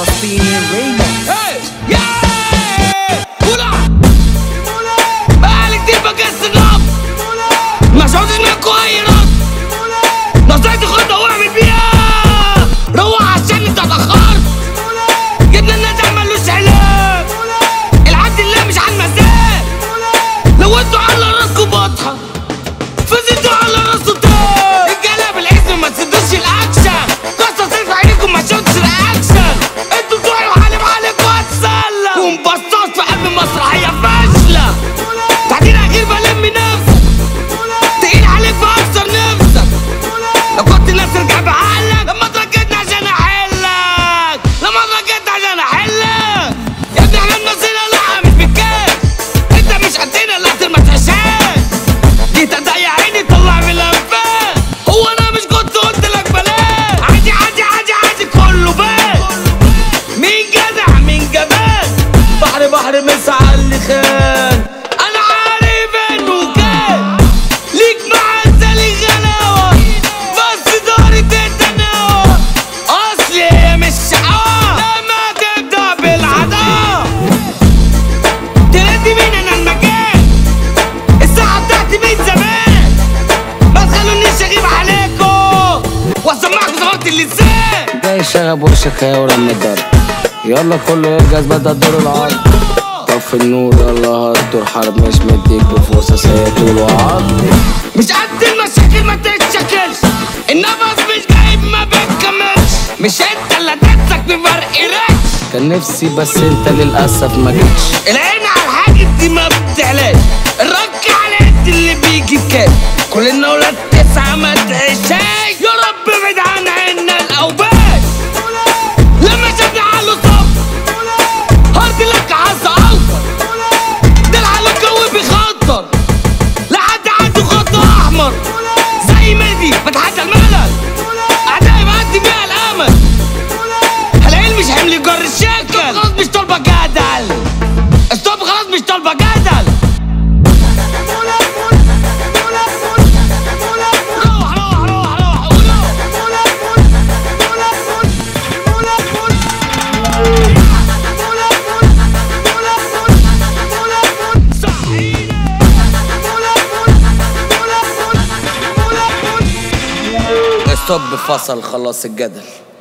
فلسطيني ريموكس Hey! Yeah! Hula! بقالي كتير بكس النبض مش عاوز منكم اي رد نصيحتي خدها واعمل بيها روح عشان انت اتاخرت جبنا الناس عملوش علاج العبد الله مش على المزاج لو انتوا على راسكم بطحه فزتوا على راسه تاني رجاله بالاسم ما تسدوش الاكشن قصه في عينيكم ما شفتش الاكشن انتوا بتوعي وحالف عليكم هتسلى ومبسطات في قلب مسرحيه فاشله بعدين اخير بلم نفسك تقيل عليك فاكسر نفسك لو كنت الناس ترجع بعقلك لما اتركتني عشان احلك لما اتركتني عشان احلك يا ابني احنا بنصينا لا مش بالكاس انت مش قدنا لا ما تعشاش جيت اضيع عيني طلع من الانفاس هو انا مش كنت قلت لك بلاش عادي عادي عادي عادي كله بان مين جدع مين جبان بحر بحر مسعى اللي خان انا عارف انه كان ليك معزة غلاوة بس داري تتناوى اصلي هي مش شقاوة لما تبدا بالعداوة تردي مين انا المكان الساعة بتاعتي من زمان ما تخلونيش اغيب عليكم واسمعكم صوت اللسان جاي شغب وشك يا ورا من الضرب يلا كله يرجز بدأ الدور العرض طفي النور يلا هالدور حرب مش مديك بفرصة هي طول وعرض مش قد المشاكل ما تتشكلش النفس مش جايب ما بتكملش مش انت اللي هتمسك بفرق ريش كان نفسي بس انت للأسف ما جيتش العين على الحاجة دي ما بتعلاش الرك على قد اللي بيجي بكام كل النولات تسعة ما تعيشاش يا رب ابعد عن عنا الأوباش لما شد عقله صف هارد لك عز أوفر ده العقل الجوي بيخطر لحد عنده خط أحمر زي مدي بتحدى الملل أعدائي بعدي بيها الأمل العيل مش حمل يجر الشكل خلاص مش طالبة جدل ستوب خلاص مش طالبة جدل روح روح روح روح قولوا. صحيح. ستوب فصل خلاص الجدل